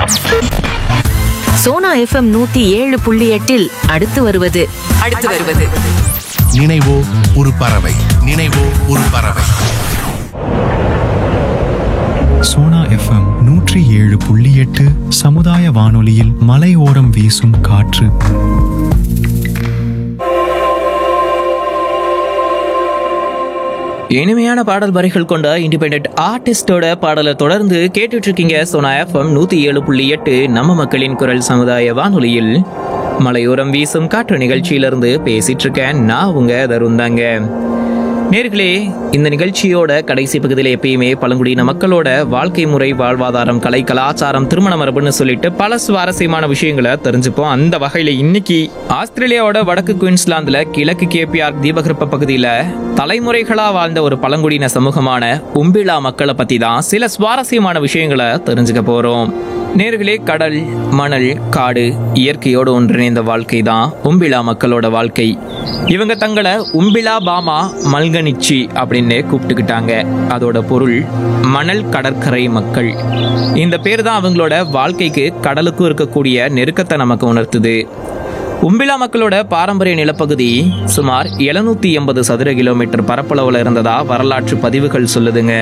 Sona FM நூத்தி ஏழு புள்ளி எட்டில் அடுத்து வருவது அடுத்து வருவது நினைவோ ஒரு பறவை நினைவோ ஒரு பறவை சோனா எஃப்எம் நூற்றி ஏழு புள்ளி எட்டு சமுதாய வானொலியில் மலையோரம் வீசும் காற்று இனிமையான பாடல் வரிகள் கொண்ட இண்டிபெண்ட் ஆர்டிஸ்டோட பாடலை தொடர்ந்து கேட்டுட்டு இருக்கீங்க சோனா எஃப்எம் நூத்தி ஏழு புள்ளி எட்டு நம்ம மக்களின் குரல் சமுதாய வானொலியில் மலையோரம் வீசும் காற்று நிகழ்ச்சியிலிருந்து பேசிட்டு இருக்கேன் நான் உங்க தருந்தாங்க நேர்களே இந்த நிகழ்ச்சியோட கடைசி பகுதியில் எப்பயுமே பழங்குடியின மக்களோட வாழ்க்கை முறை வாழ்வாதாரம் கலை கலாச்சாரம் திருமண மரபுன்னு சொல்லிட்டு பல சுவாரஸ்யமான விஷயங்களை தெரிஞ்சுப்போம் அந்த வகையில இன்னைக்கு ஆஸ்திரேலியாவோட வடக்கு குயின்ஸ்லாந்துல கிழக்கு கேபிஆர் தீபகற்ப பகுதியில தலைமுறைகளா வாழ்ந்த ஒரு பழங்குடியின சமூகமான உம்பிளா மக்களை பத்தி தான் சில சுவாரஸ்யமான விஷயங்களை தெரிஞ்சுக்க போறோம் நேர்களே கடல் மணல் காடு இயற்கையோடு ஒன்றிணைந்த வாழ்க்கை தான் உம்பிளா மக்களோட வாழ்க்கை இவங்க தங்களை உம்பிளா பாமா மல்கனிச்சி அப்படின்னு கூப்பிட்டுக்கிட்டாங்க அதோட பொருள் மணல் கடற்கரை மக்கள் இந்த பேர் தான் அவங்களோட வாழ்க்கைக்கு கடலுக்கும் இருக்கக்கூடிய நெருக்கத்தை நமக்கு உணர்த்துது உம்பிளா மக்களோட பாரம்பரிய நிலப்பகுதி சுமார் 780 எண்பது சதுர கிலோமீட்டர் பரப்பளவுல இருந்ததா வரலாற்று பதிவுகள் சொல்லுதுங்க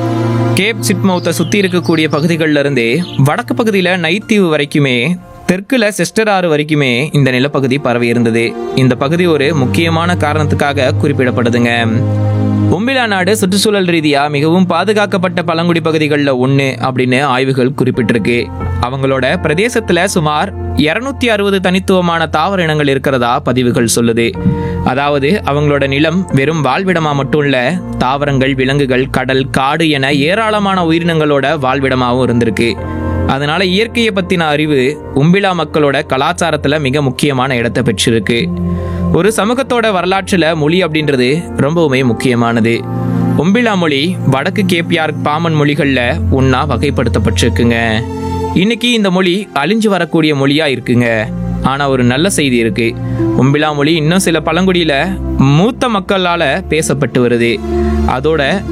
கேப் சிட்மவுத்தை சுத்தி இருக்கக்கூடிய பகுதிகளில் இருந்தே வடக்கு பகுதியில நைத்தீவு வரைக்குமே தெற்குல செஸ்டர் ஆறு வரைக்குமே இந்த நிலப்பகுதி பரவி இருந்தது இந்த பகுதி ஒரு முக்கியமான காரணத்துக்காக குறிப்பிடப்படுதுங்க உம்பிலா நாடு சுற்றுச்சூழல் ரீதியா மிகவும் பாதுகாக்கப்பட்ட பழங்குடி பகுதிகளில் ஒன்று அப்படின்னு ஆய்வுகள் குறிப்பிட்டிருக்கு அவங்களோட பிரதேசத்துல சுமார் 260 அறுபது தனித்துவமான தாவர இனங்கள் இருக்கிறதா பதிவுகள் சொல்லுது அதாவது அவங்களோட நிலம் வெறும் வாழ்விடமா மட்டும் இல்ல தாவரங்கள் விலங்குகள் கடல் காடு என ஏராளமான உயிரினங்களோட வாழ்விடமாகவும் இருந்திருக்கு அதனால இயற்கையை பத்தின அறிவு உம்பிலா மக்களோட கலாச்சாரத்துல மிக முக்கியமான இடத்தை பெற்றிருக்கு ஒரு சமூகத்தோட வரலாற்றுல மொழி அப்படின்றது ரொம்பவுமே முக்கியமானது உம்பிலா மொழி வடக்கு கேப்பியார் பாமன் மொழிகள்ல ஒன்னா வகைப்படுத்தப்பட்டிருக்குங்க இன்னைக்கு இந்த மொழி அழிஞ்சு வரக்கூடிய மொழியா இருக்குங்க ஆனா ஒரு நல்ல செய்தி இருக்கு உம்பிலா மொழி இன்னும் சில பழங்குடியில மூத்த மக்களால பேசப்பட்டு வருது அதோட